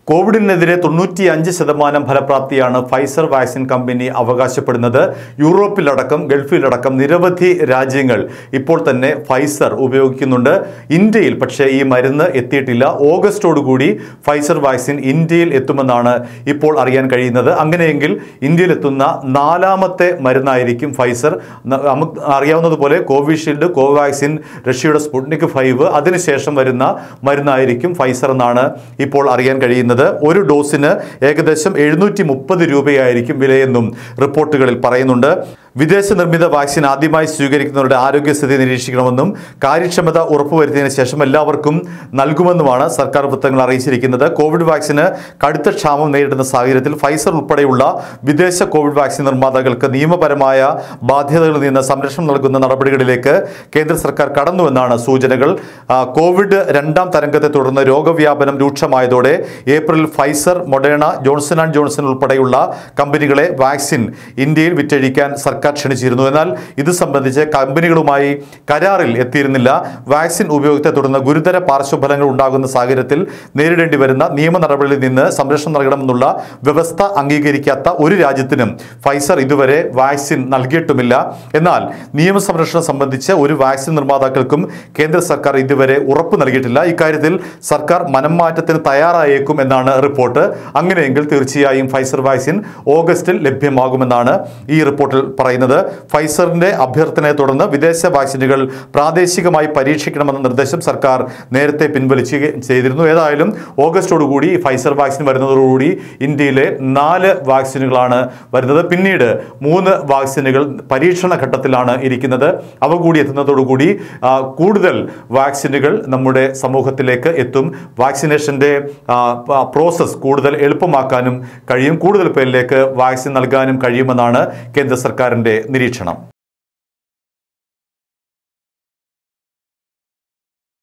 കോവിഡിനെതിരെ തൊണ്ണൂറ്റി അഞ്ച് ശതമാനം ഫലപ്രാപ്തിയാണ് ഫൈസർ വാക്സിൻ കമ്പനി അവകാശപ്പെടുന്നത് യൂറോപ്പിലടക്കം ഗൾഫിലടക്കം നിരവധി രാജ്യങ്ങൾ ഇപ്പോൾ തന്നെ ഫൈസർ ഉപയോഗിക്കുന്നുണ്ട് ഇന്ത്യയിൽ പക്ഷേ ഈ മരുന്ന് എത്തിയിട്ടില്ല ഓഗസ്റ്റോടുകൂടി ഫൈസർ വാക്സിൻ ഇന്ത്യയിൽ എത്തുമെന്നാണ് ഇപ്പോൾ അറിയാൻ കഴിയുന്നത് അങ്ങനെയെങ്കിൽ ഇന്ത്യയിൽ എത്തുന്ന നാലാമത്തെ മരുന്നായിരിക്കും ഫൈസർ ന- നമുക്ക് അറിയാവുന്നതുപോലെ കോവിഷീൽഡ് കോവാക്സിൻ റഷ്യയുടെ സ്പുട്നിക് ഫൈവ് അതിനുശേഷം വരുന്ന മരുന്നായിരിക്കും ഫൈസർ എന്നാണ് ഇപ്പോൾ അറിയാൻ കഴിയുന്നത് ഒരു ഡോസിന് ഏകദേശം എഴുന്നൂറ്റി മുപ്പത് രൂപയായിരിക്കും വിലയെന്നും റിപ്പോർട്ടുകളിൽ പറയുന്നുണ്ട് വിദേശ നിർമ്മിത വാക്സിൻ ആദ്യമായി സ്വീകരിക്കുന്നവരുടെ ആരോഗ്യസ്ഥിതി നിരീക്ഷിക്കണമെന്നും കാര്യക്ഷമത ഉറപ്പുവരുത്തിയതിനു ശേഷം എല്ലാവർക്കും നൽകുമെന്നുമാണ് സർക്കാർ വൃത്തങ്ങൾ അറിയിച്ചിരിക്കുന്നത് കോവിഡ് വാക്സിന് കടുത്ത ക്ഷാമം നേരിടുന്ന സാഹചര്യത്തിൽ ഫൈസർ ഉൾപ്പെടെയുള്ള വിദേശ കോവിഡ് വാക്സിൻ നിർമ്മാതാക്കൾക്ക് നിയമപരമായ ബാധ്യതകളിൽ നിന്ന് സംരക്ഷണം നൽകുന്ന നടപടികളിലേക്ക് കേന്ദ്ര സർക്കാർ കടന്നുവെന്നാണ് സൂചനകൾ ആ, കോവിഡ് രണ്ടാം തരംഗത്തെ തുടർന്ന് രോഗവ്യാപനം രൂക്ഷമായതോടെ ഏപ്രിൽ Pfizer Moderna Johnson and Johnson ഉൾപ്പെടെയുള്ള കമ്പനികളെ വാക്സിൻ ഇന്ത്യയിൽ വിറ്റഴിക്കാൻ സർക്കാർ ക്ഷണിച്ചിരുന്നു എന്നാൽ ഇത് സംബന്ധിച്ച് കമ്പനികളുമായി കരാറിൽ എത്തിയിരുന്നില്ല വാക്സിൻ ഉപയോഗത്തെ തുടർന്ന് ഗുരുതര പാർശ്വഫലങ്ങൾ ഉണ്ടാകുന്ന സാഹചര്യത്തിൽ നേരിടേണ്ടി വരുന്ന നിയമ നടപടികളിൽ നിന്ന് സംരക്ഷണം നൽകണമെന്നുള്ള വ്യവസ്ഥ അംഗീകരിക്കാത്ത ഒരു രാജ്യത്തിനും ഫൈസർ ഇതുവരെ വാക്സിൻ നൽകിയിട്ടുമില്ല എന്നാൽ നിയമസംരക്ഷണം സംബന്ധിച്ച് ഒരു വാക്സിൻ നിർമ്മാതാക്കൾക്കും കേന്ദ്ര സർക്കാർ ഇതുവരെ ഉറപ്പ് നൽകിയിട്ടില്ല ഇക്കാര്യത്തിൽ സർക്കാർ മനംമാറ്റത്തിന് തയ്യാറായേക്കും എന്നാണ് റിപ്പോർട്ട് അങ്ങനെയെങ്കിൽ തീർച്ചയായും ഫൈസർ വാക്സിൻ ഓഗസ്റ്റിൽ ലഭ്യമാകുമെന്നാണ് ഈ റിപ്പോർട്ടിൽ പറയുന്നത് ഫൈസറിന്റെ അഭ്യർത്ഥനയെ തുടർന്ന് വിദേശ വാക്സിനുകൾ പ്രാദേശികമായി പരീക്ഷിക്കണമെന്ന നിർദ്ദേശം സർക്കാർ നേരത്തെ പിൻവലിച്ച് ചെയ്തിരുന്നു ഏതായാലും ഓഗസ്റ്റോടുകൂടി ഈ ഫൈസർ വാക്സിൻ വരുന്നതോടുകൂടി ഇന്ത്യയിലെ നാല് വാക്സിനുകളാണ് വരുന്നത് പിന്നീട് മൂന്ന് വാക്സിനുകൾ പരീക്ഷണ ഘട്ടത്തിലാണ് ഇരിക്കുന്നത് അവ കൂടി എത്തുന്നതോടുകൂടി ആ, കൂടുതൽ വാക്സിനുകൾ നമ്മുടെ സമൂഹത്തിലേക്ക് എത്തും വാക്സിനേഷൻ്റെ പ്രോസസ്സ് കൂടുതൽ എളുപ്പമാക്കാനും കഴിയും കൂടുതൽ പേരിലേക്ക് വാക്സിൻ നൽകാനും കഴിയുമെന്നാണ് കേന്ദ്ര സർക്കാരിൻ്റെ നിരീക്ഷണം